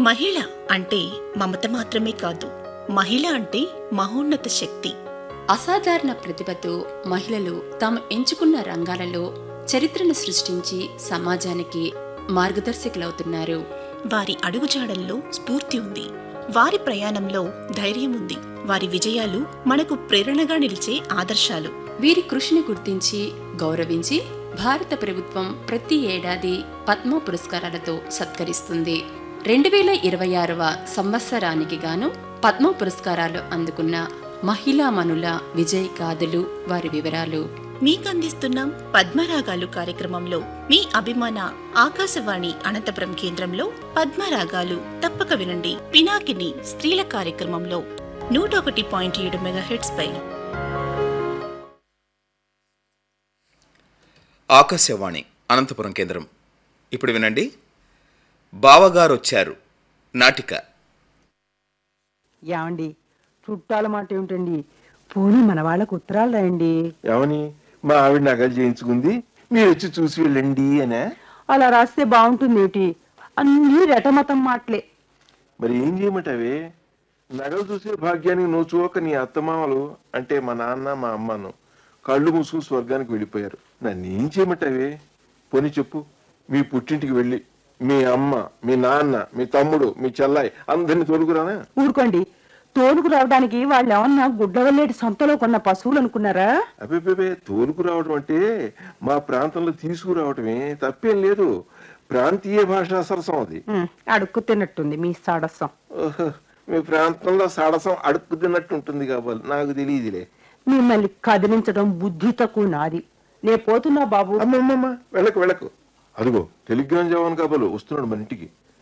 మహిళ అంటే మమత మాత్రమే కాదు మహిళ అంటే మహోన్నత శక్తి అసాధారణ ప్రతిభతో మహిళలు తాము ఎంచుకున్న రంగాలలో చరిత్రను సృష్టించి సమాజానికి మార్గదర్శకులవుతున్నారు వారి అడుగుజాడల్లో స్ఫూర్తి ఉంది వారి ప్రయాణంలో ధైర్యం ఉంది వారి విజయాలు మనకు ప్రేరణగా నిలిచే ఆదర్శాలు వీరి కృషిని గుర్తించి గౌరవించి భారత ప్రభుత్వం ప్రతి ఏడాది పద్మ పురస్కారాలతో సత్కరిస్తుంది రెండు వేల ఇరవై ఆరవ సంవత్సరానికి గాను పద్మ పురస్కారాలు అందుకున్న మహిళామణుల విజయ్ గాథలు వారి వివరాలు మీకందిస్తున్నాం పద్మరాగాలు కార్యక్రమంలో మీ అభిమాన ఆకాశవాణి అనంతపురం కేంద్రంలో పద్మరాగాలు తప్పక వినండి పినాకిని స్త్రీల కార్యక్రమంలో నూట ఒకటి పాయింట్ ఏడు మెగాహెట్స్ పై ఆకాశవాణి అనంతపురం కేంద్రం ఇప్పుడు వినండి బావగారు వచ్చారు నాటిక ఏమండి చుట్టాల మాట ఏమిటండి పోనీ మన వాళ్ళకు ఉత్తరాలు రాయండి ఏమని మా ఆవిడ నగలు చేయించుకుంది మీరు వచ్చి చూసి వెళ్ళండి అనే అలా రాస్తే బాగుంటుంది ఏమిటి అన్నీ రెటమతం మాటలే మరి ఏం చేయమంటావే నగలు చూసే భాగ్యానికి నోచుకోక నీ అత్తమామలు అంటే మా నాన్న మా అమ్మను కళ్ళు మూసుకుని స్వర్గానికి వెళ్ళిపోయారు నన్ను ఏం చేయమంటావే పోనీ చెప్పు మీ పుట్టింటికి వెళ్ళి మీ అమ్మ మీ నాన్న మీ తమ్ముడు మీ చెల్లాయి అందరిని తోలుకురానా ఊరుకోండి తోలుకు రావడానికి వాళ్ళు ఏమన్నా గుడ్లవల్లేటి సంతలో కొన్న పశువులు అనుకున్నారా అబ్బే తోలుకు రావడం అంటే మా ప్రాంతంలో తీసుకురావటమే తప్పేం లేదు ప్రాంతీయ భాషా సరసం అది ఉమ్, అడుక్కు తిన్నట్టుంది మీ సాడసం ఓహో, మీ ప్రాంతంలో సడసం అడుక్కు తిన్నట్టు ఉంటుంది కాబట్టి నాకు తెలియదులే మిమ్మల్ని కదిలించడం బుద్ధి తక్కువ నాది నే పోతున్నా బాబు అమ్మమ్మమ్మ వెళ్ళకు వెళ్ళకు అదిగో టెలిగ్రామ్ జవాన్ కాబోలు వస్తున్నాడు మన ఇంటికి